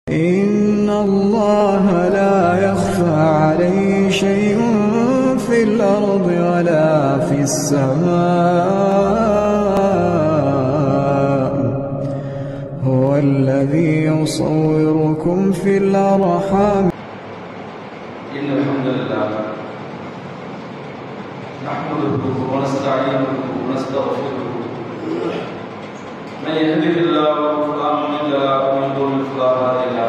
إن الله لا يخفى عليه شيء في الأرض ولا في السماء هو الذي يصوركم في الأرحام إن الحمد لله نحمده ونستعينه ونستغفره من يهده الله فلا مضل له ومن يضلل فلا هادي له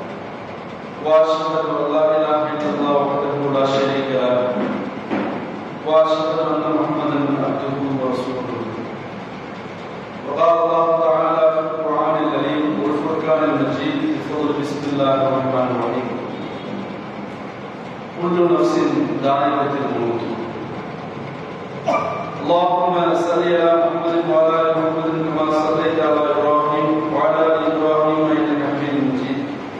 وأشهد أن لا إله إلا الله وحده لا شريك له وأشهد أن محمدا عبده ورسوله وقال الله تعالى في القرآن الكريم والفرقان المجيد بفضل بسم الله الرحمن الرحيم كل نفس ذائقة الموت اللهم صل على محمد وعلى ال محمد كما صليت على ابراهيم وعلى ال ابراهيم انك حميد مجيد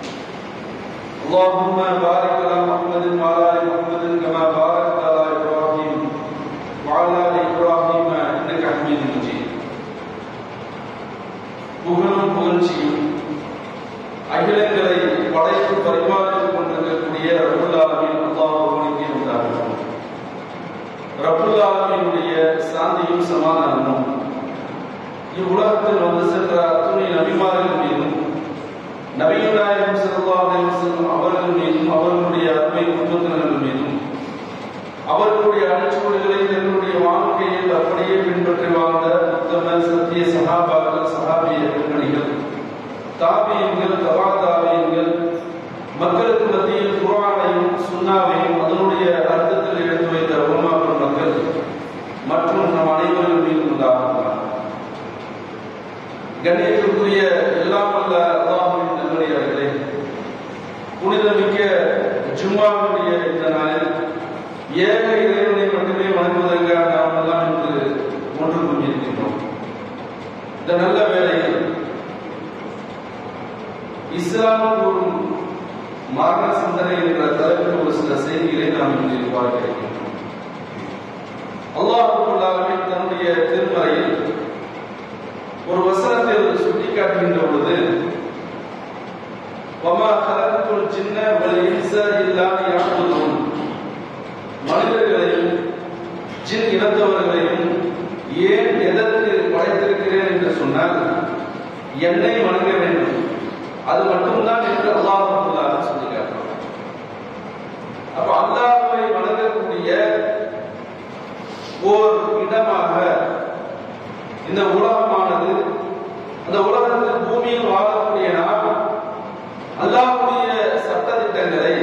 اللهم بارك على محمد وعلى ال محمد كما باركت على ابراهيم وعلى ال ابراهيم انك حميد مجيد புகழும் புகழ்ச்சியும் அகிலங்களை படைத்து பரிமாறித்துக் கொண்டிருக்கக்கூடிய ரபுல் ஆலமின் அல்லாஹ் ஒருவனுக்கே உண்டாகும் ரபுல் ஆலமினுடைய சாந்தியும் சமாதானமும் இவ்வுலகத்தில் வந்து சென்ற அத்துணை நபிமார்கள் மீதும் நபியுநாயகம் ஸல்லல்லாஹு அலைஹி வஸல்லம் அவர்கள் மீதும் அவர்களுடைய அருமை குடும்பத்தினர்கள் மீதும் அவர்களுடைய அடிச்சுவடுகளை தன்னுடைய வாழ்க்கையில் அப்படியே பின்பற்றி வாழ்ந்த உத்தம சத்திய சகாபாக்கள் சகாபிய பெண்மணிகள் தாபியங்கள் தவா தாபியங்கள் மக்களுக்கு மத்தியில் குரானையும் சுண்ணாவையும் அதனுடைய அர்த்தத்தில் எடுத்து வைத்த உலமாக்கள் மக்கள் மற்றும் நம் அனைவரும் மீது உண்டாகிறார் கண்ணியத்திற்குரிய எல்லாம் வல்ல அல்லாஹுவின் நல்லடியார்களே புனிதமிக்க ஜும்மாவுடைய இந்த நாளில் ஏக இறைவனை மட்டுமே வணங்குவதற்காக நாம் எல்லாம் இன்று ஒன்று கூடியிருக்கின்றோம் இந்த நல்ல வேளையில் இஸ்லாம் கூறும் மரண சிந்தனை என்ற தலைப்பில் ஒரு சில செய்திகளை நாம் இன்று பார்க்க இருக்கின்றோம் அல்லாஹுல்லாலுமே தன்னுடைய திருமறையில் ஒரு வசனத்தில் சுட்டிக்காட்டுகின்ற பொழுது வமா கலத்துல் சின்ன வல் இன்ச இல்லா யாபுதுன் மனிதர்களையும் ஜின் இனத்தவர்களையும் ஏன் எதற்கு படைத்திருக்கிறேன் என்று சொன்னால் என்னை வணங்க வேண்டும் அது மட்டும்தான் என்று அல்லாஹ் சொல்லி காட்டுறான் அப்ப அல்லாஹ்வை வணங்கக்கூடிய ஓர் இடமாக இந்த உலகமானது அந்த உலகத்தில் பூமியில் வாழக்கூடிய நாம் அல்லாஹ்வுடைய சட்டத்திட்டங்களை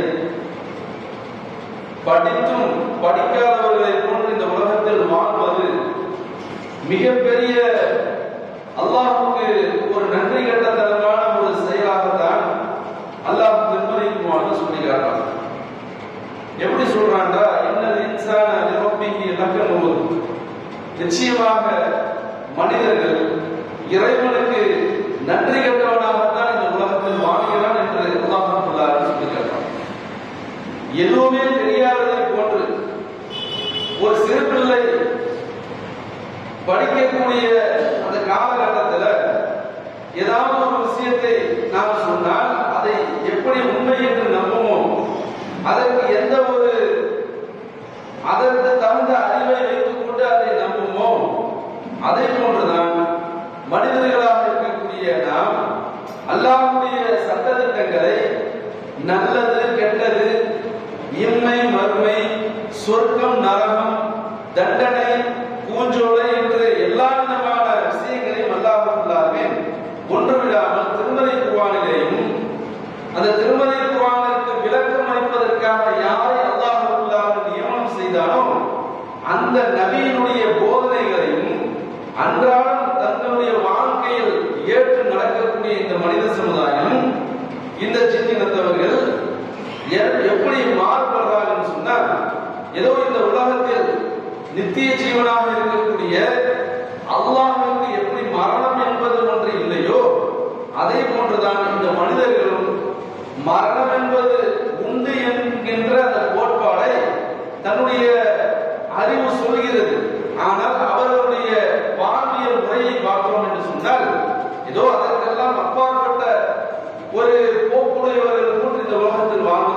படித்தும் படிக்காதவர்களை போன்று இந்த உலகத்தில் வாழ்வது மிகப்பெரிய அல்லாஹுக்கு ஒரு நன்றி கட்டத்தனமான ஒரு செயலாகத்தான் அல்லாஹ் திருமறைக்குமாறு சொல்லி காட்டுறான் எப்படி சொல்றான்டா இன்னது இன்சான நிரப்பிக்கு இலக்கணம் நிச்சயமாக மனிதர்கள் இறைவனுக்கு நன்றி கட்டவனாகத்தான் இந்த உலகத்தில் வாழ்கிறான் என்று அல்லாஹ் சொல்லி காட்டுறான் எதுவுமே தெரியாததை போன்று ஒரு சிறு பிள்ளை படிக்கக்கூடிய அந்த காலகட்டத்தில் ஏதாவது ஒரு விஷயத்தை நாம் சொன்னால் அதை எப்படி உண்மை என்று நம்புவோம் அதற்கு எந்த ஒரு அதற்கு தகுந்த அறிவை வைத்துக் கொண்டு அதை நம்புமோ அதே போன்றுதான் மனிதர்களாக இருக்கக்கூடிய நாம் அல்லாஹ்வுடைய சட்டத்திட்டங்களை நல்லது கெட்டது இம்மை மறுமை சொர்க்கம் நரகம் தண்டனை பூஞ்சோலை என்று எல்லா விதமான விஷயங்களையும் அல்லாஹுல்லாமே ஒன்று விடாமல் திருமலை குர்ஆனிலேயும் அந்த திருமலை குர்ஆனிற்கு விளக்கம் அளிப்பதற்காக யாரை அல்லாஹுல்லாஹ் நியமனம் செய்தானோ அந்த நபியினுடைய போதனைகளையும் அன்றாடம் தங்களுடைய வாழ்க்கையில் ஏற்று நடக்கக்கூடிய இந்த மனித சமுதாயம் இந்த சின்னினத்தவர்கள் எப்படி மாறுபடுறாங்கன்னு சொன்னால் ஏதோ இந்த உலகத்தில் நித்திய ஜீவனாக இருக்கக்கூடிய அல்லாஹுக்கு எப்படி மரணம் என்பது ஒன்று இல்லையோ அதே போன்றுதான் இந்த மனிதர்களும் மரணம் என்பது உண்டு என்கின்ற அந்த கோட்பாடை தன்னுடைய அறிவு சொல்கிறது ஆனால் அவர்களுடைய வாழ்வியல் முறையை பார்த்தோம் என்று சொன்னால் ஏதோ அதற்கெல்லாம் அப்பாற்பட்ட ஒரு போக்கு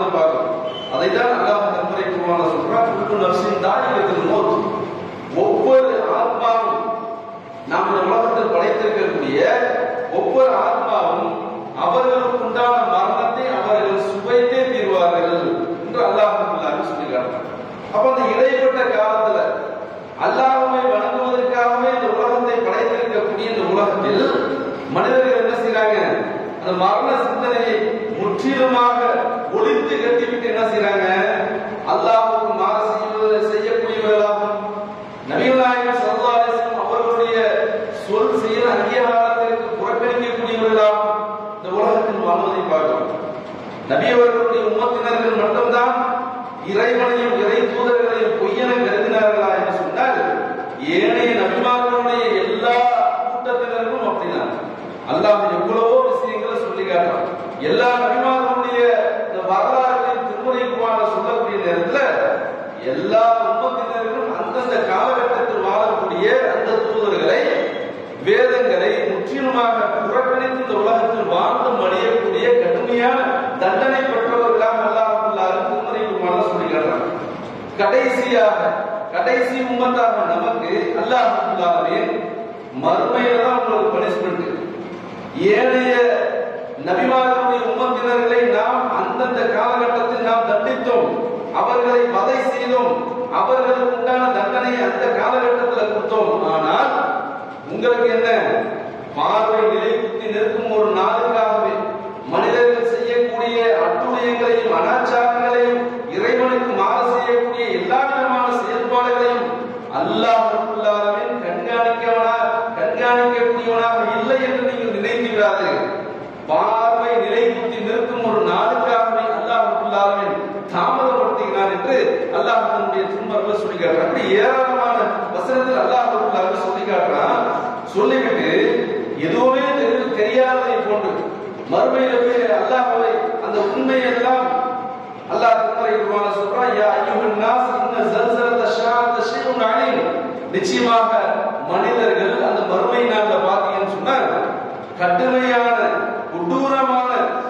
வாழ்ந்து பார்க்கணும் அதை தான் அல்லாஹ் தன்முறை குருவான சொல்றான் குழு நர்சின் தாய் வைத்தது மோத் ஒவ்வொரு ஆத்மாவும் நாம் இந்த உலகத்தில் படைத்திருக்கக்கூடிய ஒவ்வொரு ஆத்மாவும் அவர்களுக்கு உண்டான மரணத்தை அவர்கள் சுவைத்தே தீர்வார்கள் என்று அல்லாஹ் சொல்லியிருக்காங்க அப்ப அந்த இடைப்பட்ட காலத்துல அல்லாஹ்வை வணங்குவதற்காகவே இந்த உலகத்தை படைத்திருக்கக்கூடிய இந்த உலகத்தில் மனிதர்கள் என்ன செய்றாங்க அந்த மரண சிந்தனையை முற்றிலுமாக ஒழித்து கட்டிவிட்டு என்ன செய்றாங்க அல்லாஹ்வுக்கு மாறு செய்வது செய்யக்கூடியவர்களாகும் நபிகள் நாயகம் ஸல்லல்லாஹு அலைஹி வஸல்லம் அவர்களுடைய சொல் செயல் அங்கீகாரத்திற்கு புறக்கணிக்கக்கூடியவர்களாகும் இந்த உலகத்தில் வாழ்வதை பார்க்கிறோம் நபி அவர்களுடைய உம்மத்தினர்கள் மட்டும்தான் இறைவனையும் இறை தூதர்களையும் பொய்யென கருதினார்களா என்று சொன்னால் ஏனைய நபிமார்களுடைய எல்லா கூட்டத்தினரும் அப்படிதான் அல்லாஹ் எவ்வளவோ விஷயங்களை சொல்லி காட்டுறான் எல்லா நபிமார்களுடைய இந்த வரலாறுகளின் திருமுறை குமார சொல்லக்கூடிய நேரத்துல எல்லா உம்மத்தினர்களும் அந்தந்த காலகட்டத்தில் வாழக்கூடிய அந்த தூதர்களை வேதங்களை முற்றிலுமாக புறக்கணித்து இந்த உலகத்தில் வாழ்ந்து மடியக்கூடிய கடுமையான தண்டனை பெற்றவர்களாக அல்லாஹ் திருமறை குமார சொல்லி காட்டுறான் கடைசியாக கடைசி உம்மத்தாக நமக்கு அல்லாஹ் மறுமையில தான் உங்களுக்கு பனிஷ்மெண்ட் ஏனைய நபிமார்களுடைய உம்மத்தினர்களை நாம் அந்தந்த காலகட்டத்தில் நாம் தண்டித்தோம் அவர்களை வதை செய்தோம் அவர்களுக்கு உண்டான தண்டனை அந்த காலகட்டத்தில் கொடுத்தோம் ஆனால் உங்களுக்கு என்ன பார்வை நிலைக்குத்தி நிற்கும் ஒரு நாளுக்காகவே மனிதர்கள் செய்யக்கூடிய அட்டுழியங்களையும் அனாச்சாரங்களையும் இறைவனுக்கு மாறு செய்யக்கூடிய எல்லா விதமான செயல்பாடுகளையும் அல்லாஹ் ரப்புல்லாலமின் கண்காணிக்கவனா கண்காணிக்கக்கூடியவனாக இல்லை என்று நீங்கள் நினைத்து விடாதீர்கள் பார்வை நிலைக்குத்தி நிற்கும் ஒரு நாளுக்காகவே அல்லாஹ் ரப்புல்லாலமின் தாமதப்படுத்துகிறான் என்று அல்லாஹ் தன்னுடைய திருமறையில் சொல்லி காட்டுறான் அப்படி ஏராளமான வசனத்தில் அல்லாஹ் ரப்புல்லாலமின் சொல்லி காட்டுறான் சொல்லிவிட்டு எதுவுமே தெரி- தெரியாததை போன்று மறுமையில போய் அல்லாஹ்வை அந்த உண்மையெல்லாம் அல்லாஹ் திருமறை குர்ஆன்ல சொல்றான் யா அய்யுஹன் நாஸ் இன்ன ஜல்சலத ஷாஅத் ஷைஉன் அலீம் நிச்சயமாக மனிதர்கள் அந்த மறுமை நாள்ல பாத்தீங்கன்னு சொன்னா கடுமையான கொடூரமான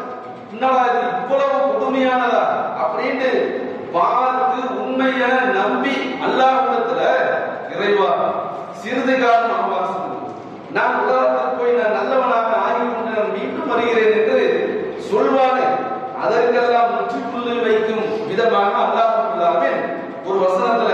என்னடா இது இவ்வளவு கொடுமையானதா அப்படின்னு பார்த்து உண்மையென நம்பி அல்லாஹ்விடத்துல இறைவா சிறிது காலம் அவகாசம் கொடு. நான் உலகத்தில் போய் நான் நல்லவனாக ஆகிக்கொண்டு நான் மீண்டும் வருகிறேன் என்று சொல்வானே அதற்கெல்லாம் முற்றுப்புள்ளி வைக்கும் விதமாக அல்லாஹ் ஒரு வசனத்துல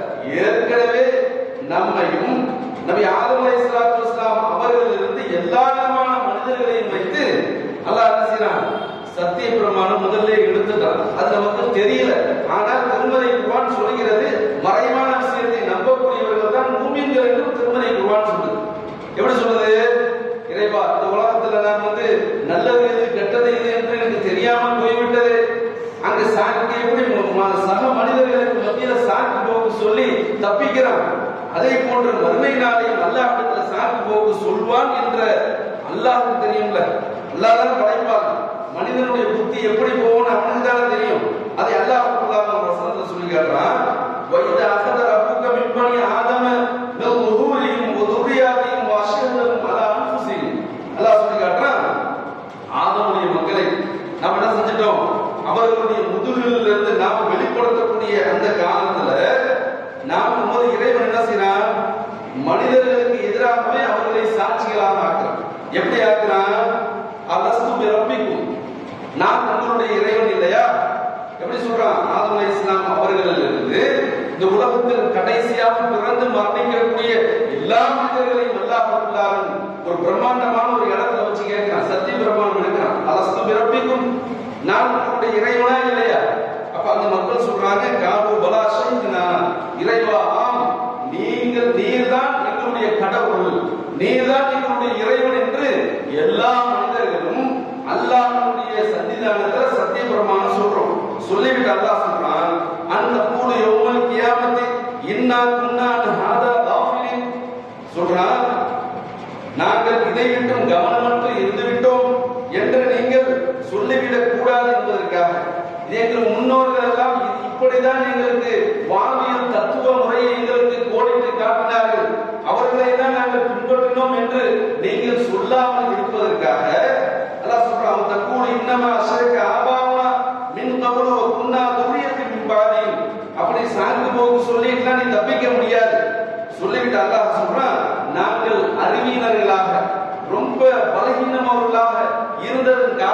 ஏற்கனவே நம்மையும் நபி ஆதம் அலைஹிஸ்ஸலாத்து வஸலாம் அவர்களிலிருந்து எல்லா விதமான மனிதர்களையும் வைத்து அல்லாஹ் என்ன செய்றான் சத்திய பிரமாணம் முதல்ல எடுத்துட்டான் அது நமக்கு தெரியல ஆனால் திருமலை குர்ஆன் சொல்கிறது மறைவான விஷயத்தை நம்பக்கூடியவர்கள் தான் மூமின்கள் என்று திருமலை குர்ஆன் சொல்லுது எப்படி சொல்லுது இறைவா இந்த உலகத்துல நான் வந்து நல்லது எது கெட்டது எது என்று எனக்கு தெரியாமல் போய்விட்டது அங்க சாக்கு எப்படி ம- ம- சக மனிதர்களுக்கு மத்தியில சாக்கு போக்கு சொல்லி தப்பிக்கிறான் அதே போன்று மறுமை நாளையும் அல்லாஹ்விடத்துல சாக்கு போக்கு சொல்வான் என்ற அல்லாஹ்வுக்கு தெரியும்ல அல்லாஹ் தான் படைப்பான் மனிதனுடைய புத்தி எப்படி போகும்னு அவனுக்கு தானே தெரியும் அதை அல்லாஹ் அல்லாஹ் வசனத்துல சொல்லி காட்டுறான் وَإِذَا أَخَذَ رَبُّكَ مِنْ بَنِي آدَمَ مِنْ ظُهُورِهِمْ وَذُرِّيَّاتِهِمْ وَأَشْهَدَهُمْ عَلَى أَنفُسِهِمْ அல்லாஹ் சொல்லி காட்டுறான் ஆதமுடைய மக்களை நாம் என்ன செஞ்சிட்டோம் அவர்களுடைய முதுகிலிருந்து இருந்து நாம் வெளிப்படுத்தக்கூடிய அந்த காலத்துல நாம் உமது இறைவன் என்ன செய்யறான் மனிதர்களுக்கு எதிராகவே அவர்களை சாட்சிகளாக ஆக்குறான் எப்படி ஆக்குறான் அலஸ்து பிறப்பிக்கும் நான் உங்களுடைய இறைவன் இல்லையா எப்படி சொல்றான் ஆதம் அலைஹிஸ் இஸ்லாம் அவர்களிலிருந்து இந்த உலகத்தில் கடைசியாக பிறந்து மரணிக்கக்கூடிய எல்லா மனிதர்களையும் அல்லாஹ் ரப்புல்லாஹ் ஒரு பிரம்மாண்டமான ஒரு இடத்துல வச்சு கேட்கிறான் சத்திய பிரம்மாண்டம் எடுக்கிறான் அலஸ்து பிறப்பிக்கும் நான் உங்களுடைய இறைவனா இல்லையா அப்ப அந்த மக்கள் சொல்றாங்க காபு பலா ஷஹீதுனா இறைவா ஆம் நீங்கள் நீர்தான் எங்களுடைய கடவுள் நீர்தான் எங்களுடைய இறைவன் என்று எல்லா மனிதர்களும் அல்லாஹ்வுடைய சன்னிதானத்துல சத்திய பிரமாணம் சொல்றோம் சொல்லிவிட்டு அல்லாஹ் சொல்றான் அந்த கூடு யௌமல் கியாமத்தி இன்னா குன்னா அன் ஹாதா காஃபிலின் சொல்றான் நாங்கள் இதை விட்டும் கவனமற்று இருந்து விட்டோம் என்று நீங்கள் சொல்லிவிடக் கூடாது என்பதற்காக இது எங்கள் முன்னோர்கள் எல்லாம் இது இப்படிதான் எங்களுக்கு வாழ்வியல் தத்துவ முறையை எங்களுக்கு கோடிட்டு காட்டினார்கள் அவர்களை தான் நாங்கள் பின்பற்றினோம் என்று நீங்கள் சொல்லாமல் இருப்பதற்காக அல்லாஹ் சொல்றான் தக்கூல் இன்னமா அஷரக ஆபாவனா மின் கபலு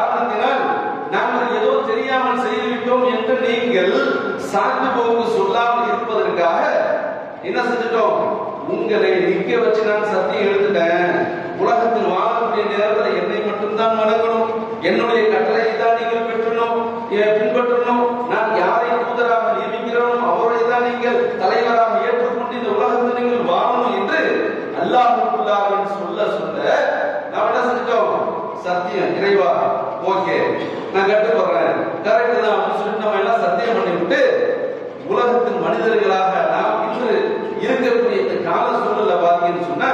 காரணத்தினால் நாங்கள் ஏதோ தெரியாமல் செய்துவிட்டோம் என்று நீங்கள் சான்று போக்கு சொல்லாமல் இருப்பதற்காக என்ன செஞ்சுட்டோம் உங்களை நிக்க வச்சு நான் சத்தியம் எடுத்துட்டேன் உலகத்தில் வாழக்கூடிய நேரத்தில் என்னை மட்டும்தான் வணங்கணும் என்னுடைய கட்டளையை தான் நீங்கள் பெற்றணும் எ- பின்பற்றணும் நான் யாரை தூதராக நியமிக்கிறோனோ அவரை தான் நீங்கள் தலைவராக ஏற்றுக்கொண்டு இந்த உலகத்தில் நீங்கள் வாழணும் என்று அல்லாஹுல்லாவின் சொல்ல சொல்ல நாம் என்ன செஞ்சிட்டோம் சத்தியம் இறைவா ஓகே நான் கட்டுப்படுறேன் கரெக்ட் தான் அப்படின்னு சொல்லிட்டு நம்ம எல்லாம் சத்தியம் பண்ணிவிட்டு உலகத்தின் மனிதர்களாக நாம் இன்று இருக்கக்கூடிய இந்த கால சூழல்ல பாத்தீங்கன்னு சொன்னா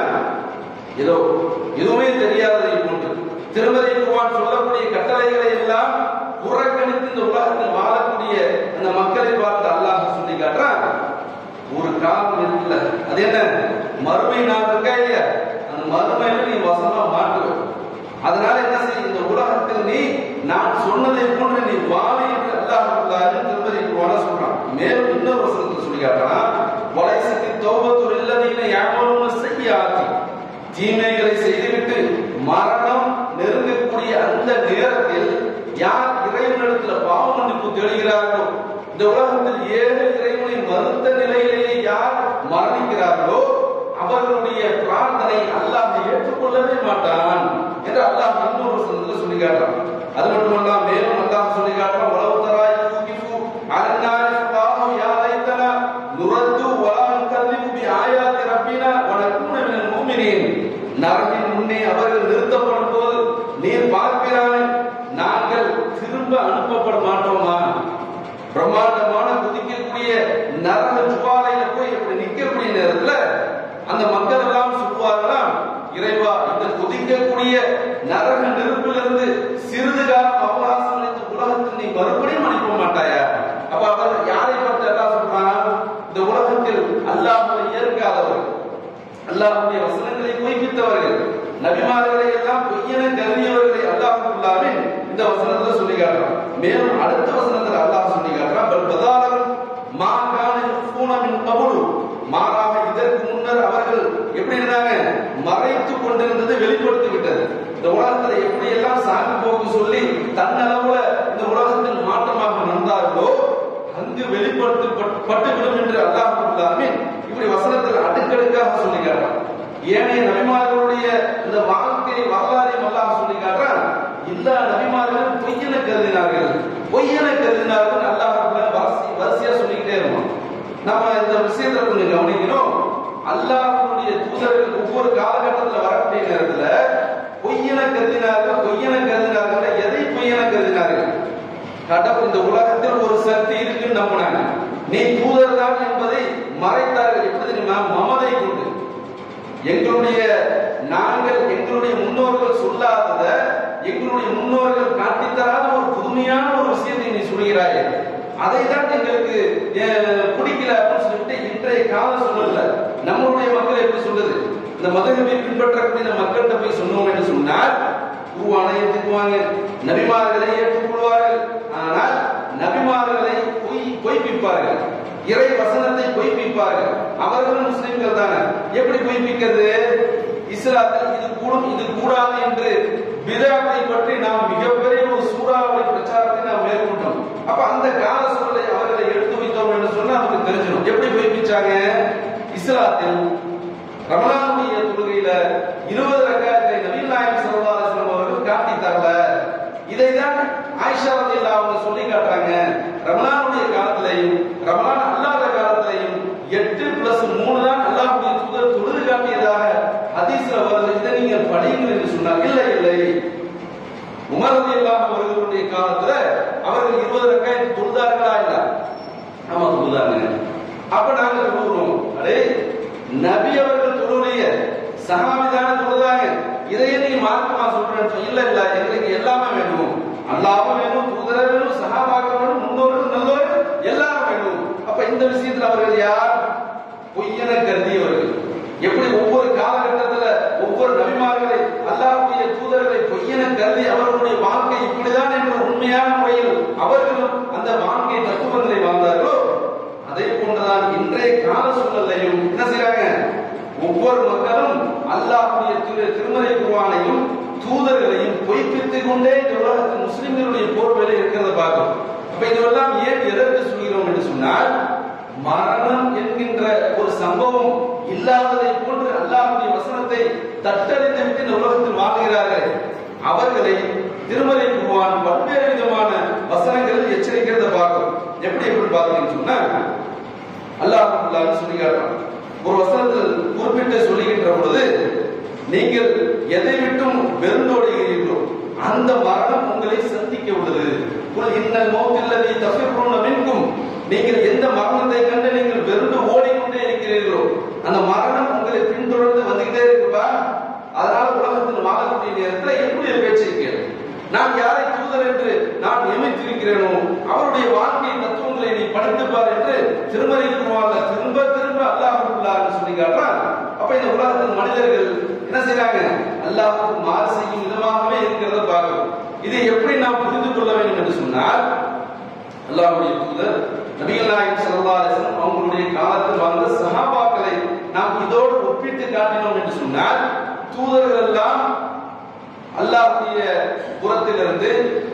ஏதோ எதுவுமே தெரியாததை போன்று திருமறை குர்ஆன் சொல்லக்கூடிய கட்டளைகளை எல்லாம் புறக்கணித்து இந்த உலகத்தில் வாழக்கூடிய அந்த மக்களை பார்த்து அல்லாஹ் சொல்லி காட்டுறான் ஒரு காலம் இருக்குல்ல அது என்ன மறுமை நாள் இருக்கா இல்லையா அந்த மறுமையில நீ வசமா மாட்டுவ அதனால என்ன செய்ய இந்த உலகத்தில் நீ நான் சொன்னதை போன்று நீ வாழி என்று அல்லாஹ் திருமதி குர்ஆன சொல்றான் மேலும் இன்னொரு வசனத்தில் சொல்லி காட்டுறான் வலைசத்தி தௌபத்துல் இல்லதீன யாமலுன செய்யாதி தீமைகளை செய்துவிட்டு மரணம் நெருங்கக்கூடிய அந்த நேரத்தில் யார் இறைவனிடத்துல பாவ மன்னிப்பு தேடுகிறார்களோ இந்த உலகத்தில் ஏழு இறைவனை மறுத்த நிலையிலேயே யார் மரணிக்கிறார்களோ அவர்களுடைய பிரார்த்தனை அல்லாஹ் ஏற்றுக்கொள்ளவே மாட்டான் என்று அல்லாஹ் இன்னொரு வசனத்துல சொல்லி காட்டுறான் அது மட்டுமல்ல மேலும் அல்லாஹ் சொல்லி காட்டுறான் உலவு தராய் யூகிஃபு அலன்னாரி ஃபகாஹு யா லைத்தனா நுரத்து வலா நுகல்லிபு பி ஆயாத்தி ரப்பினா வ நகூன மினல் முஃமினீன் நரகின் முன்னே அவர்கள் நிறுத்தப்படும் போது நீர் பார்க்கிறாய் நாங்கள் திரும்ப அனுப்பப்பட மாட்டோமா பிரம்மாண்டமான குதிக்கக்கூடிய நரக ஜுவாலையில போய் இப்படி நிக்கக்கூடிய நேரத்துல அந்த மக்கள் எல்லாம் சொல்லுவார்களாம் இறைவா இந்த குதிக்கக்கூடிய நரக நெருப்பிலிருந்து சிறிது காலம் அவகாசம் அளித்த உலகத்தில் நீ மறுபடியும் அனுப்ப மாட்டாயா அப்ப அவர் யாரை பார்த்து எல்லாம் சொல்றான் இந்த உலகத்தில் அல்லாஹ்வை ஏற்காதவர்கள் அல்லாஹ்வுடைய வசனங்களை பொய்ப்பித்தவர்கள் நபிமார்களை எல்லாம் பொய்யென கருதியவர்களை அல்லாஹ்வுல்லாவின் இந்த வசனத்துல சொல்லி காட்டுறான் மேலும் அடுத்த வசனத்துல அல்லாஹ் சொல்லி காட்டுறான் பல் பதாலகம் மா கான யுஃபூன மின் கபுலு மாறாக இதற்கு முன்னர் அவர்கள் எப்படி இருந்தாங்க மறைத்து கொண்டிருந்தது வெளிப்படுத்தி விட்டது இந்த உலகத்துல எப்படி எல்லாம் சாக்கு போக்கு சொல்லி தன்னளவுல இந்த உலகத்தில் மாற்றமாக நடந்தார்களோ அங்கு வெளிப்படுத்தப்பட்டுவிடும் என்று அல்லாஹ் இப்படி வசனத்தில் அடுக்கடுக்காக சொல்லி காட்டுறான் ஏனைய நபிமார்களுடைய இந்த வாழ்க்கை வரலாறையும் அல்லாஹ் சொல்லி காட்டுறான் எல்லா நபிமார்களும் பொய்யென கருதினார்கள் பொய்யென கருதினார்கள் அல்லாஹ் வரிசை வரிசையா சொல்லிக்கிட்டே இருப்பான் நம்ம இந்த விஷயத்துல கொஞ்சம் கவனிக்கணும் அல்லாஹ்வுடைய தூதர்கள் ஒவ்வொரு காலகட்டத்தில் வரக்கூடிய நேரத்துல பொய்யென கருதினார்கள் பொய்யென கருதினார்கள் எதை பொய்யென கருதினார்கள் கடவுள் இந்த உலகத்தில் ஒரு சக்தி இருக்குன்னு நம்பினாங்க நீ தூதர் தான் என்பதை மறைத்தார்கள் எப்படி தெரியுமா மமதை கொண்டு எங்களுடைய நாங்கள் எங்களுடைய முன்னோர்கள் சொல்லாதத எங்களுடைய முன்னோர்கள் காட்டித் தராத ஒரு புதுமையான ஒரு விஷயத்தை நீ சொல்கிறாய் அதை தான் எங்களுக்கு அஹ், பிடிக்கல அப்படின்னு சொல்லிட்டு இன்றைய கால சூழல்ல நம்மளுடைய மக்கள் எப்படி சொல்லுது இந்த மதகவை பின்பற்றக்கூடிய இந்த மக்கள்கிட்ட போய் சொன்னோம் என்று சொன்னால் குருவானை ஏற்றுக்குவாங்க நபிமார்களை ஏற்றுக்கொள்வார்கள் ஆனால் நபிமார்களை பொய் பொய்ப்பிப்பார்கள் இறை வசனத்தை பொய்ப்பிப்பார்கள் அவர்களும் முஸ்லிம்கள் தானே எப்படி பொய்ப்பிக்கிறது இஸ்லாத்தில் இது கூடும் இது கூடாது என்று பிதாத்தை பற்றி நாம் மிகப்பெரிய ஒரு சூறாவளி பிரச்சாரத்தை நாம் மேற்கொண்டோம் அப்ப அந்த கால சூழலை அவர்களை எடுத்து வைத்தோம் என்று சொன்னா நமக்கு தெரிஞ்சிடும் எப்படி பொய்ப்பிச்சாங்க இஸ்லாத்தில் ரமலானுடைய தொழுகையில இருபது ரக்காயத்தை நபீல் நாயகம் ஸல்லல்லாஹு அலைஹி வஸல்லம் அவர்கள் காட்டி தரல இதை தான் ஆயிஷா ரலியல்லாஹு அவங்க சொல்லி காட்டுறாங்க ரமலானுடைய காலத்திலையும் ரமலான் அல்லாத காலத்திலையும் எட்டு பிளஸ் மூணு தான் அல்லாஹ்வுடைய தூதர் தொழுது காட்டியதாக ஹதீஸ்ல வருது இதை நீங்க படியுங்கள் என்று சொன்னார் இல்லை இல்லை உமர் ரலியல்லாஹு அவர்களுடைய காலத்துல அவர்கள் இருபது ரக்காயத்தை தொழுதார்களா இல்ல ஆமா தொழுதாங்க அப்ப நாங்க தொழுகிறோம் அடே நபி அவர்கள் தொழுடைய சஹாபி தானே தொழுதாங்க இதையே நீ மார்க்கமா சொல்றேன்னு சொல்லி, இல்ல இல்ல எங்களுக்கு எல்லாமே வேணும் அல்லாஹ்வும் வேணும் தூதர வேணும் சஹாபாக்கள் வேணும் முன்னோர்கள் நல்லோர்கள் எல்லாரும் வேணும் அப்ப இந்த விஷயத்துல அவர்கள் யார் பொய்யென கருதியவர்கள் எப்படி ஒவ்வொரு காலகட்டத்துல ஒவ்வொரு நபிமார்களை அல்லாஹ்வுடைய தூதர்களை பொய்யென கருதி அவர்களுடைய வாழ்க்கை இப்படிதான் என்ற உண்மையான முறையில் அவர்களும் அந்த வாழ்க்கை தத்துவங்களை வாழ்ந்தார்களோ அதை போன்றுதான் இன்றைய கால சூழலையும் என்ன செய்றாங்க ஒவ்வொரு மக்களும் அல்லாஹ்வுடைய திரு திருமறை குர்ஆனையும் தூதர்களையும் பொய்ப்பித்து உறுப்பித்துக் கொண்டே இந்த உலகத்தில் முஸ்லிம்களுடைய போர்வையில இருக்கிறத பார்க்கிறோம் அப்ப இதுவெல்லாம் ஏன் எதற்கு சொல்கிறோம் என்று சொன்னால் மரணம் என்கின்ற ஒரு சம்பவம் இல்லாததை போன்று அல்லாஹ்வுடைய வசனத்தை தட்டறிந்து விட்டு இந்த உலகத்தில் வாழ்கிறார்கள் அவர்களை திருமலை குருவான் பல்வேறு விதமான வசனங்களில் எச்சரிக்கிறத பார்க்கிறோம் எப்படி எப்படி பார்த்தீங்கன்னு சொன்னா அல்லாஹ் சொல்லி காட்டுறான் ஒரு வசனத்தில் குறிப்பிட்டு சொல்லுகின்ற பொழுது நீங்கள் எதை விட்டும் வெறுந்தோடுகிறீர்களோ அந்த மரணம் உங்களை சந்திக்க உள்ளது குல் இன்னல் மௌத்தில்லதி தஃபிர்ரூன மின்கும் நீங்கள் எந்த மரணத்தை கண்டு நீங்கள் வெறுந்து ஓடிக்கொண்டே இருக்கிறீர்களோ அந்த மரணம் உங்களை பின்தொடர்ந்து வந்துகிட்டே இருக்குப்பா அதனால உலகத்தில் வாழக்கூடிய நேரத்தில் என்னுடைய பேச்சை கேளு நான் யாரை தூதர் என்று நான் நியமித்திருக்கிறேனோ அவருடைய வாழ்க்கை தத்துவங்களை நீ படித்துப்பார் என்று திருமறை குருவால திரும்ப திரும்ப அல்லாஹ் சொல்லி காட்டுறான் அப்ப இந்த உலகத்தில் மனிதர்கள் என்ன செய்றாங்க அல்லாஹ்வுக்கு மாறு செய்யும் விதமாகவே இருக்கிறத பார்க்கிறோம் இதை எப்படி நாம் புரிந்து கொள்ள வேண்டும் என்று சொன்னால் அல்லாஹ்வுடைய தூதர் நபிகள் நாயகம் ஸல்லல்லாஹு அலைஹி வஸல்லம் அவங்களுடைய காலத்தில் வாழ்ந்த சஹாபாக்களை நாம் இதோடு ஒப்பிட்டு காட்டினோம் என்று சொன்னால் தூதர்கள் எல்லாம் அல்லாஹ்வுடைய புறத்திலிருந்து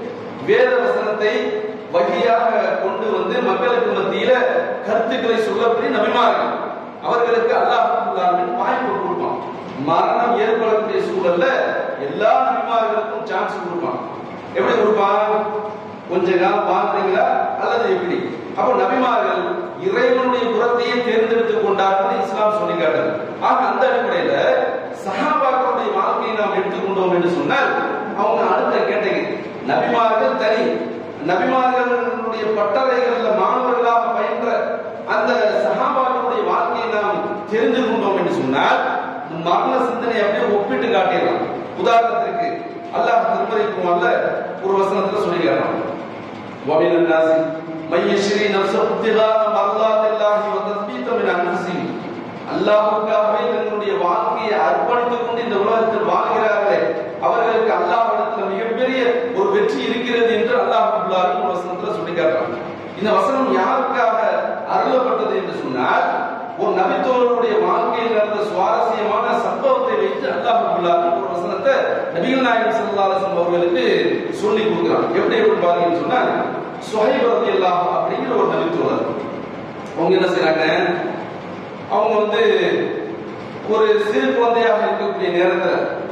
வேத வசனத்தை வகையாக கொண்டு வந்து மக்களுக்கு மத்தியில கருத்துக்களை சொல்லப்படி நபிமார்கள் அவர்களுக்கு அல்லாஹ் வாய்ப்பு கொடுப்பான் மரணம் ஏற்படக்கூடிய சூழல்ல எல்லா நபிமார்களுக்கும் சான்ஸ் கொடுப்பான் எப்படி கொடுப்பான் கொஞ்ச காலம் வாழ்றீங்களா அல்லது எப்படி அப்ப நபிமார்கள் இறைவனுடைய புறத்தையே தேர்ந்தெடுத்துக் கொண்டார்கள் இஸ்லாம் சொல்லி காட்டுது ஆக அந்த அடிப்படையில சஹாபாக்களுடைய வாழ்க்கையை நாம் எடுத்துக்கொண்டோம் என்று சொன்னால் அவங்க அடுத்த கேட்டகரி நபிமார்கள் தனி நபிமார்களுடைய பட்டறைகள்ல மாணவர்களாக பயின்ற அந்த சஹாபாக்களுடைய வாழ்க்கையை நாம் தெரிந்து கொண்டோம் என்று சொன்னால் மரண சிந்தனை அப்படியே ஒப்பிட்டு காட்டிடலாம் உதாரணத்திற்கு அல்லாஹ் திருமறைக்கும் அல்ல ஒரு வசனத்துல சொல்லி காட்டலாம் ومن الناس من يشري نفسه ابتغاء مرضات الله وتثبيتا من انفسهم அல்லாஹ்வுக்காகவே தன்னுடைய வாழ்க்கையை அர்ப்பணித்துக் கொண்டு இந்த உலகத்தில் வாழ்கிறார்களே அவர்களுக்கு அல்லாஹ்விடத்தில் மிகப்பெரிய ஒரு வெற்றி இருக்கிறது என்று அல்லாஹ் வசனத்துல சொல்லி காட்டுறாங்க இந்த வசனம் யாருக்காக அருளப்பட்டது என்று சொன்னால் ஒரு நபித்தோழருடைய வாழ்க்கையில் நடந்த சுவாரஸ்யமான சம்பவத்தை வைத்து அல்லாஹ் ஒரு வசனத்தை நபிகள் நாயகம் ஸல்லல்லாஹு அலைஹி வஸல்லம் அவர்களுக்கு சொல்லி கொடுக்குறான் எப்படி எப்படி பாத்தீங்கன்னு சொன்னா சுஹைப் ரலியல்லாஹு அப்படிங்கிற ஒரு நபித்தோழர் அவங்க என்ன செய்றாங்க அவங்க வந்து ஒரு சிறு குழந்தையாக இருக்கக்கூடிய நேரத்துல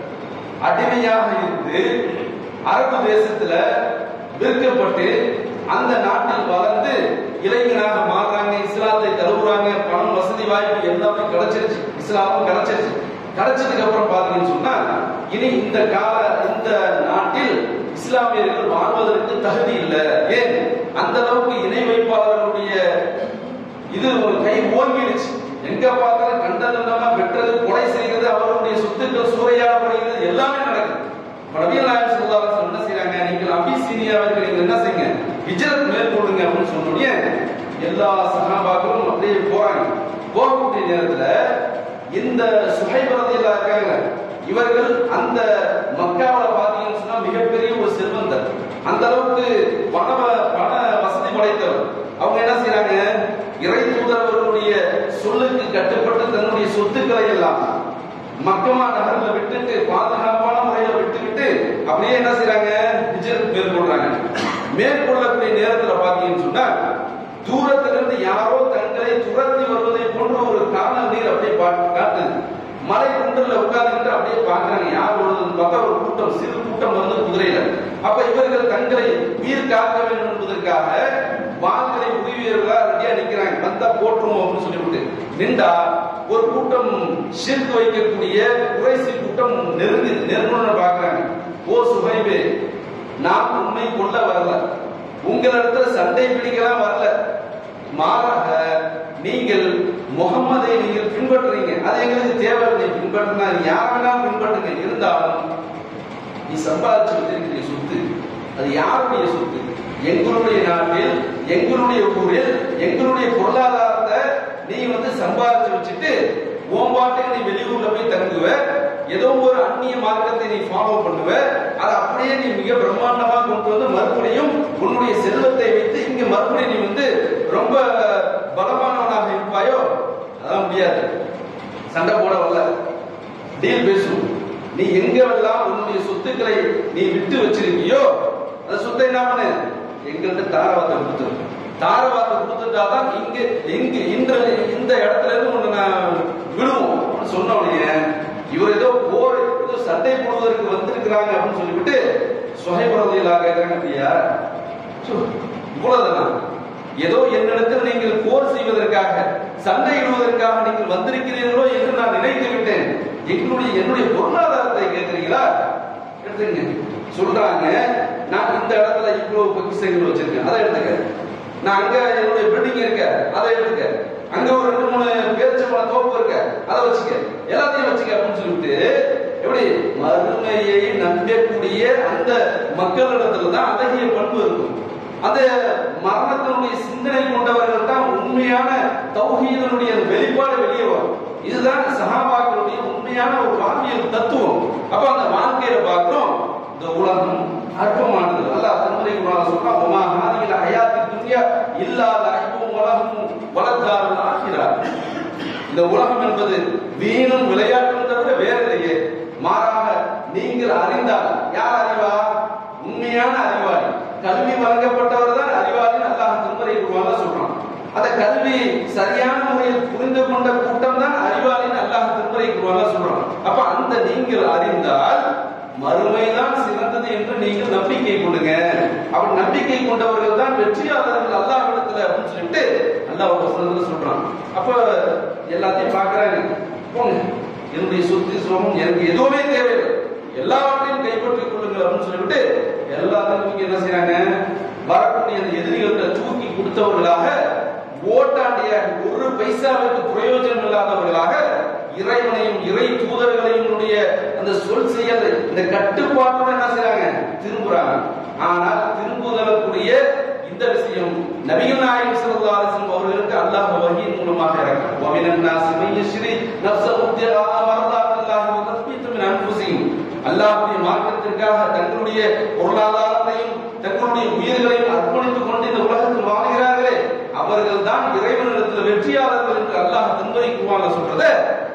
அடிமையாக இருந்து அரபு தேசத்துல விற்கப்பட்டு அந்த நாட்டில் வளர்ந்து இளைஞனாக மாறுறாங்க இஸ்லாத்தை தழுவுறாங்க பணம் வசதி வாய்ப்பு எல்லாமே கிடைச்சிருச்சு இஸ்லாமும் கிடைச்சிருச்சு கிடைச்சதுக்கு அப்புறம் பாத்தீங்கன்னு சொன்னா இனி இந்த கால இந்த நாட்டில் இஸ்லாமியர்கள் வாழ்வதற்கு தகுதி இல்லை ஏன் அந்த அளவுக்கு இணை வைப்பாளர்களுடைய இது ஒரு கை ஓங்கிடுச்சு எங்க பார்த்தாலும் கண்டதெல்லாம் வெட்டுறது கொலை செய்கிறது அவர்களுடைய சொத்துக்கள் சூறையாடப்படுகிறது எல்லாமே நடக்குது நபிகள் நாயகம் ஸல்லல்லாஹு அலைஹி வஸல்லம் என்ன செய்றாங்க நீங்கள் அபிசீனியாவிற்கு நீங்கள் என்ன செய்யுங்க ஹிஜ்ரத் மேற்கொள்ளுங்க அப்படின்னு சொன்னோடனே எல்லா சஹாபாக்களும் அப்படியே போறாங்க போகக்கூடிய நேரத்துல இந்த சுஹைப் ரலியல்லாஹு இருக்காங்க இவர்கள் அந்த மக்காவுல பாத்தீங்கன்னு சொன்னா மிகப்பெரிய ஒரு செல்வந்தர் அந்த அளவுக்கு பண பண வசதி படைத்தவர் அவங்க என்ன செய்றாங்க இறை தூதரவர்களுடைய சொல்லுக்கு கட்டுப்பட்டு தன்னுடைய சொத்துக்களை எல்லாம் மக்கமா நகர்ல விட்டுட்டு பாதுகாப்பான முறையில விட்டுவிட்டு அப்படியே என்ன செய்றாங்க ஹிஜ்ரத் மேற்கொள்றாங்க மேற்கொள்ளக்கூடிய நேரத்துல பாத்தீங்கன்னு சொன்னா தூரத்திலிருந்து யாரோ தங்களை துரத்தி வருவதை போன்ற ஒரு காணல் நீர் அப்படியே பா- காட்டுது மலை குன்றுல உட்கார்ந்துட்டு அப்படியே பாக்குறாங்க யார் வருதுன்னு பார்த்தா ஒரு கூட்டம் சிறு கூட்டம் வந்து குதிரையில அப்ப இவர்கள் தங்களை உயிர் காக்க வேண்டும் என்பதற்காக வாள்களை உதவியவர்களா ரெடியா நிக்கிறாங்க வந்தா போட்டுருவோம் அப்படின்னு சொல்லிவிட்டு நின்றா ஒரு கூட்டம் ஷிர்க் வைக்கக்கூடிய குறைசி கூட்டம் நெருங்கி நெருங்கணும்னு பாக்குறாங்க ஓ சுகைபே நான் உண்மை கொள்ள வரல உங்களிடத்துல சண்டை பிடிக்கலாம் வரல மாறாக நீங்கள் முகம்மதை நீங்கள் பின்பற்றுறீங்க அது எங்களுக்கு தேவையில்லை பின்பற்றினா யார் வேணாலும் பின்பற்றுங்க இருந்தாலும் நீ சம்பாதிச்சு வச்சிருக்கிற சொத்து அது யாருடைய சொத்து எங்களுடைய நாட்டில் எங்களுடைய ஊரில் எங்களுடைய பொருளாதாரத்தை நீ வந்து சம்பாதிச்சு வச்சுட்டு ஓம்பாட்டுக்கு நீ வெளியூர்ல போய் தங்குவ ஏதோ ஒரு அந்நிய மார்க்கத்தை நீ ஃபாலோ பண்ணுவ அதை அப்படியே நீ மிக பிரம்மாண்டமா கொண்டு வந்து மறுபடியும் உன்னுடைய செல்வத்தை வைத்து இங்க மறுபடியும் நீ வந்து ரொம்ப பலமானவனாக இருப்பாயோ அதான் முடியாது சண்டை போட வரல டீல் பேசும் நீ எங்கெல்லாம் உன்னுடைய சொத்து சொத்துக்களை நீ விட்டு வச்சிருக்கியோ அந்த சொத்தை என்ன பண்ணு எங்கள்கிட்ட தாரவாத்தை கொடுத்துரு தாரவாத்தை கொடுத்துட்டா தான் இங்க இங்க இந்த இந்த இடத்துல இருந்து உன்னை நான் விடுவோம் அப்படின்னு சொன்ன உடனே இவர் ஏதோ போர் ஏதோ சண்டை போடுவதற்கு வந்திருக்கிறாங்க அப்படின்னு சொல்லிவிட்டு சுகைபுரதியிலாக கேட்கிறாங்க ஐயா இவ்வளவுதானா ஏதோ என்னிடத்தில் நீங்கள் போர் செய்வதற்காக சண்டையிடுவதற்காக நீங்கள் வந்திருக்கிறீர்களோ என்று நான் நினைத்து விட்டேன் எங்களுடைய என்னுடைய பொருளாதாரத்தை கேட்கிறீங்களா எடுத்துங்க சொல்றாங்க நான் இந்த இடத்துல இவ்வளவு பொக்கிஷங்கள் வச்சிருக்கேன் அதை எடுத்துக்க நான் அங்க என்னுடைய பில்டிங் இருக்க அதை எடுத்துக்க அங்க ஒரு ரெண்டு மூணு பேரிச்சம்பழ தோப்பு இருக்க அதை வச்சுக்க எல்லாத்தையும் வச்சுக்க அப்படின்னு சொல்லிட்டு எப்படி மறுமையை நம்பக்கூடிய அந்த மக்களிடத்துல தான் அழகிய பண்பு இருக்கும் அந்த மரணத்தினுடைய சிந்தனை கொண்டவர்கள் தான் உண்மையான தௌஹீதனுடைய வெளிப்பாடு வெளியே வரும் இதுதான் சஹாபாக்களுடைய உண்மையான ஒரு வாழ்வியல் தத்துவம் அப்ப அந்த வாழ்க்கையில பார்க்கிறோம் இந்த உலகம் அற்பமானது அல்லாஹ் தன்முறை குரான் சொல்றான் உமா ஹாதியில் ஹயாத்தி துன்யா இல்லாத ஐபும் உலகமும் வளர்த்தாரும் ஆகிறார் இந்த உலகம் என்பது வீணும் விளையாட்டும் தவிர வேற இல்லையே மாறாக நீங்கள் அறிந்தால் யார் அறிவா உண்மையான அறிவாளி கல்வி வழங்கப்பட்டவர் தான் அறிவாளின்னு அல்லாஹ் திருமறை குருவான சொல்றான் அந்த கல்வி சரியான முறையில் புரிந்து கொண்ட கூட்டம் தான் அறிவாளின்னு அல்லாஹ் திருமறை குருவான சொல்றான் அப்ப அந்த நீங்கள் அறிந்தால் மறுமைதான் சிறந்தது என்று நீங்கள் நம்பிக்கை கொள்ளுங்க அப்படி நம்பிக்கை கொண்டவர்கள் தான் வெற்றியாளர்கள் அல்லாஹ்விடத்துல அப்படின்னு சொல்லிட்டு அல்லாஹ் ஒரு வசனத்துல சொல்றான் அப்ப எல்லாத்தையும் பாக்குறாங்க போங்க என்னுடைய சொத்து சுகமும் எனக்கு எதுவுமே தேவையில்லை எல்லாவற்றையும் கைப்பற்றிக் கொள்ளுங்கள் அப்படின்னு சொல்லிவிட்டு எல்லாத்தையும் தூக்கி என்ன செய்யறாங்க வரக்கூடிய அந்த எதிரிகள்கிட்ட தூக்கி கொடுத்தவர்களாக ஓட்டாண்டியாக ஒரு பைசாவிற்கு பிரயோஜனம் இல்லாதவர்களாக இறைவனையும் இறை தூதர்களையும் உடைய அந்த சொல் செய்யாத இந்த கட்டுப்பாட்டோட என்ன செய்றாங்க திரும்புறாங்க ஆனால் திரும்புதலுக்குரிய இந்த விஷயம் நபிகள் நாயகம் ஸல்லல்லாஹு அலைஹி வஸல்லம் அவர்களுக்கு அல்லாஹ் வஹீன் மூலமாக இறக்கம் வமினன் நாஸி மை யஷ்ரி நஃப்ஸஹு இப்திகா மர்தாத்தில்லாஹி வ தஸ்பீத்து மின் அன்ஃபுஸிஹிம் அல்லாஹ்வுடைய மார்க்கத்திற்காக தங்களுடைய பொருளாதாரத்தையும் தங்களுடைய உயிர்களையும் அர்ப்பணித்துக் கொண்டு இந்த உலகத்தில் வாழ்கிறார்களே அவர்கள் தான் இறைவனிடத்தில் வெற்றியாளர்கள் என்று அல்லாஹ் தந்தை குர்ஆன்ல சொல்றத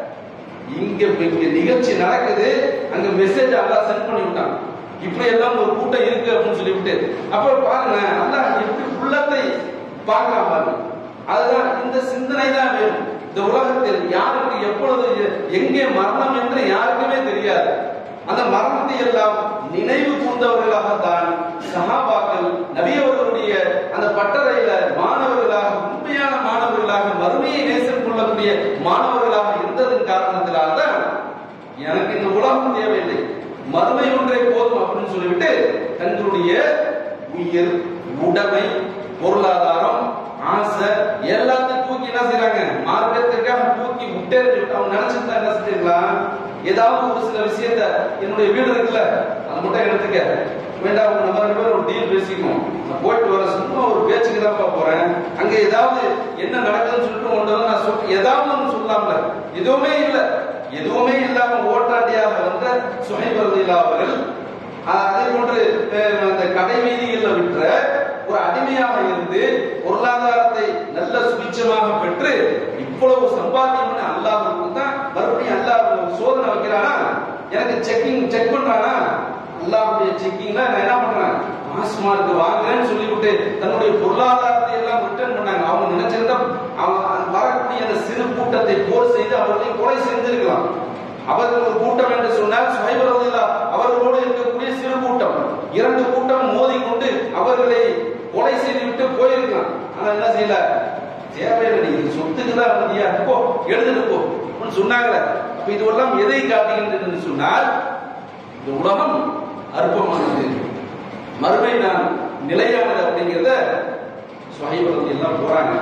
இங்க இங்க நிகழ்ச்சி நடக்குது அங்க மெசேஜ் அல்லாஹ் சென்ட் பண்ணி விட்டான் இப்படி எல்லாம் ஒரு கூட்டம் இருக்கு அப்படின்னு சொல்லிவிட்டு அப்ப பாருங்க அல்லாஹ் எப்படி உள்ளத்தை பார்க்கலாம் பாருங்க அதுதான் இந்த சிந்தனை தான் வேணும் இந்த உலகத்தில் யாருக்கு எப்பொழுது எங்கே மரணம் என்று யாருக்குமே தெரியாது அந்த மரணத்தை எல்லாம் நினைவு கூர்ந்தவர்களாகத்தான் சஹாபாக்கள் நபியவர்களுடைய அந்த பட்டறையில மாணவர்களாக உண்மையான மாணவர்களாக மறுமையை நேசம் கொள்ளக்கூடிய மாணவர்களாக இருந்ததன் காரணத்தினால தான் எனக்கு இந்த உலகம் தேவையில்லை மறுமை ஒன்றே போதும் அப்படின்னு சொல்லிவிட்டு தங்களுடைய உயிர் உடைமை பொருளாதாரம் ஆசை எல்லாத்தையும் தூக்கி என்ன செய்றாங்க மார்க்கத்திற்காக தூக்கி விட்டேன்னு சொல்லிட்டு அவங்க நினைச்சிருந்தா என்ன செஞ்சிருக்கலாம் ஏதாவது ஒரு சில விஷயத்த என்னுடைய வீடு இருக்குல்ல அதை மட்டும் எடுத்துக்க வேண்டாம் உங்க நம்ம ரெண்டு பேரும் ஒரு டீல் பேசிக்கணும் நான் போயிட்டு வர சும்மா ஒரு பேச்சுக்கு தான் போறேன் அங்க ஏதாவது என்ன நடக்குதுன்னு சொல்லிட்டு உன்கிட்ட வந்து நான் சொல் ஏதாவது ஒன்று சொல்லலாம்ல எதுவுமே இல்லை எதுவுமே இல்லாம ஓட்டாண்டியாக வந்த சுமைபரதிலா அவர்கள் ஆஹ், அதே போன்று அஹ், அந்த கடை வீதிகளில் விற்ற ஒரு அடிமையாக இருந்து பொருளாதாரத்தை நல்ல சுபிச்சமாக பெற்று இவ்வளவு சம்பாத்தியம் பண்ண அல்லாஹ்வுக்கு தான் மறுபடியும் அல்லாஹ் ஒரு சோதனை வைக்கிறானா எனக்கு செக்கிங் செக் பண்றானா அல்லாஹ்வுடைய செக்கிங்ல நான் என்ன பண்றேன் மாஸ் மார்க் வாங்குறேன்னு சொல்லிவிட்டு தன்னுடைய பொருளாதாரத்தை எல்லாம் ரிட்டர்ன் பண்ணாங்க அவங்க நினைச்சிருந்தா அவன் வரக்கூடிய அந்த சிறு கூட்டத்தை போர் செய்து அவர்களை கொலை செய்திருக்கலாம் அவர்கள் ஒரு கூட்டம் என்று சொன்னால் சுஹைபுரதில்லா அவர்களோடு இருக்கக்கூடிய சிறு கூட்டம் இரண்டு கூட்டம் மோதிக்கொண்டு அவர்களை கொலை செய்துவிட்டு போயிருக்கலாம் ஆனா என்ன செய்யல தேவையில்லை நீ இது சொத்துக்கு தான் வந்தியா போ எழுதுட்டு போ அப்படின்னு சொன்னாங்களே அப்ப இதுவெல்லாம் எதை காட்டுகின்றது என்று சொன்னால் இந்த உலகம் அற்பமானது மறுமை நான் நிலையானது அப்படிங்கிறத சுஹைபுரதி எல்லாம் போறாங்க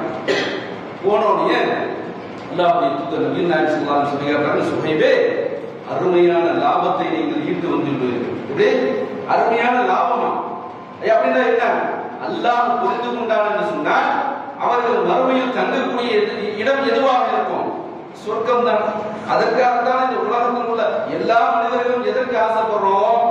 போனோடனே அல்லாஹ்வுடைய தூதர் நபிகள் நாயகம் ஸல்லல்லாஹு அலைஹி வஸல்லம் சொல்றாங்க சுஹைபே அருமையான லாபத்தை நீங்கள் ஈர்த்து வந்துள்ளீர்கள் இப்படி அருமையான லாபமா ஐயா, அப்படின்னா என்ன அல்லாஹ் புரிந்து கொண்டான் என்று சொன்னால் அவர்கள் மறுமையில் தங்கக்கூடிய எது- இடம் எதுவாக இருக்கும் சொர்க்கம் தான் அதற்காகத்தான் இந்த உலகத்தில் உள்ள எல்லா மனிதர்களும் எதற்கு ஆசைப்படுறோம்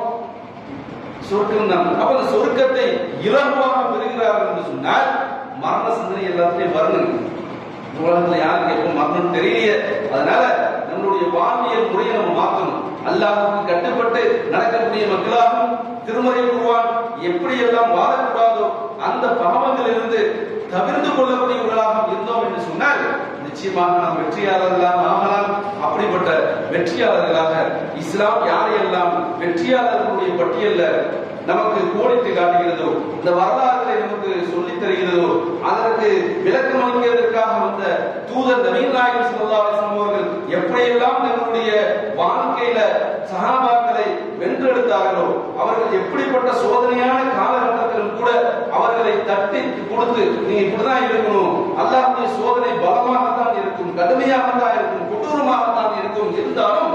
சொர்க்கம் தான் அப்ப அந்த சொர்க்கத்தை இலகுவாக பெறுகிறார்கள் என்று சொன்னால் மரண சிந்தனை எல்லாத்துலயும் வரணும் இந்த உலகத்துல யாருக்கு எப்போ மரணம் தெரியலையே அதனால நம்மளுடைய நம்மளுடைய வாழ்வியல் முறையை நம்ம மாற்றணும் அல்லாஹ்வுக்கு கட்டுப்பட்டு நடக்கக்கூடிய மக்களாகவும் திருமறை குருவான் எப்படியெல்லாம் வாழக்கூடாதோ அந்த பாவங்களிலிருந்து தவிர்த்து கொள்ளக்கூடியவர்களாக இருந்தோம் என்று சொன்னால் நிச்சயமாக நாம் வெற்றியாளர்களாக ஆகலாம் அப்படிப்பட்ட வெற்றியாளர்களாக இஸ்லாம் யாரையெல்லாம் வெற்றியாளர்களுடைய பட்டியல்ல நமக்கு கோடிட்டு காட்டுகிறதோ இந்த வரலாறுகளை நமக்கு சொல்லித் தருகிறதோ அதற்கு விளக்கம் அளிக்கிறதற்காக வந்த தூதர் நவீன் நாயகம் ஸல்லல்லாஹு அலைஹி வஸல்லம் அவர்கள் எப்படியெல்லாம் தங்களுடைய வாழ்க்கையில சஹாபாக்களை வென்றெடுத்தார்களோ அவர்கள் எப்படிப்பட்ட சோதனையான காலகட்டத்திலும் கூட அவர்களை தட்டி கொடுத்து நீங்க இப்படிதான் இருக்கணும் அல்லாஹ்வுடைய சோதனை பலமாகத்தான் இருக்கும் கடுமையாகத்தான் இருக்கும் கொடூரமாகத்தான் இருக்கும் இருந்தாலும்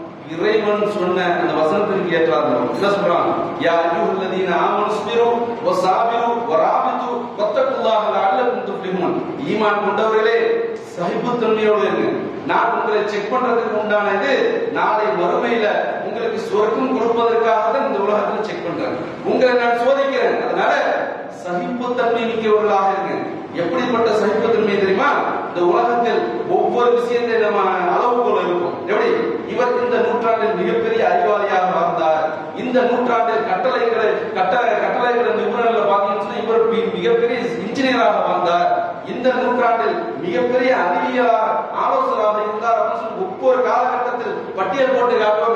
இறைவன் சொன்ன அந்த வசனத்திற்கு ஏற்றார் என்ன சொல்றான் யா அய்யுஹல்லதீன ஆமனு ஸ்பிரு வஸாபிரு வராபிது வத்தகுல்லாஹ லஅல்லக்கும் துஃப்லிஹூன் ஈமான் கொண்டவர்களே சகிப்புத்தன்மையோடு இருங்க நான் உங்களை செக் பண்றதுக்கு உண்டானது நாளை மறுமையில உங்களுக்கு சொர்க்கம் கொடுப்பதற்காக தான் இந்த உலகத்துல செக் பண்றேன் உங்களை நான் சோதிக்கிறேன் அதனால சகிப்புத்தன்மை மிக்கவர்களாக இருங்க எப்படிப்பட்ட சகிப்புத்தன்மை தெரியுமா இந்த உலகத்தில் ஒவ்வொரு விஷயத்தை நம்ம அளவுகோல் இருக்கும் எப்படி இவர் இந்த நூற்றாண்டில் மிகப்பெரிய அறிவாளியாக வாழ்ந்தார் இந்த நூற்றாண்டில் கட்டளைகளை கட்ட கட்டளைகளை நிபுணர்களை பார்த்தீங்கன்னா இவர் மி- மிகப்பெரிய இன்ஜினியராக வாழ்ந்தார் இந்த நூற்றாண்டில் மிகப்பெரிய அறிவியலாக ஆலோசகராக இருந்தார் அப்படின்னு சொல்லி ஒவ்வொரு காலகட்டத்தில் பட்டியல் போட்டு காட்டுவாங்க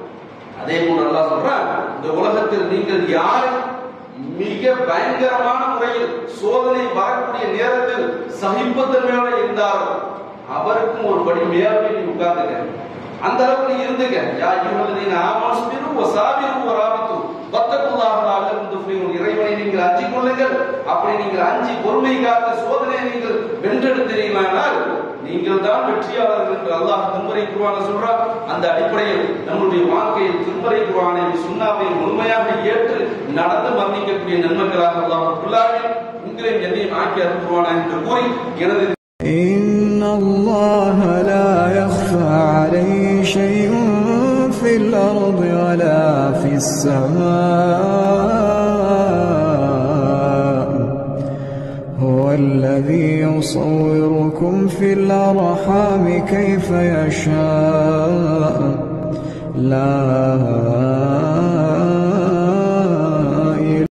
அதே போல அல்லாஹ் சொல்றான் இந்த உலகத்தில் நீங்கள் யாரை மிக பயங்கரமான முறையில் சோதனை வரக்கூடிய நேரத்தில் சகிப்புத்தன்மையோட இருந்தாரோ அவருக்கும் ஒரு படி மேலே நீ உட்கார்ந்துங்க அந்த அளவுக்கு நீ இருந்துங்க யா யுவல்லதீன ஆமனு ஸ்பிரு வஸாபிரு வராபித்து வத்தகுல்லாஹ லஅல்லக்கும் துஃப்லிஹூன் இறைவனை நீங்கள் அஞ்சிக் கொள்ளுங்கள் அப்படி நீங்கள் அஞ்சி பொறுமை காத்து சோதனையை நீங்கள் வென்றெடுத்தீர்களானால் நீங்கள் தான் வெற்றியாளர்கள் என்று அல்லாஹ் திருமறை குர்ஆன சொல்றார் அந்த அடிப்படையில் நம்முடைய வாழ்க்கையில் திருமறை குர்ஆனை சுண்ணாவை முழுமையாக ஏற்று நடந்து மரணிக்கக்கூடிய நன்மக்களாக அல்லாஹ் உள்ளார்கள் உங்களையும் என்னையும் ஆக்கி அருள்வானா என்று கூறி எனது إن الله لا يخفى عليه شيء في الأرض ولا في السماء هو الذي يصوركم في الأرحام كيف يشاء لا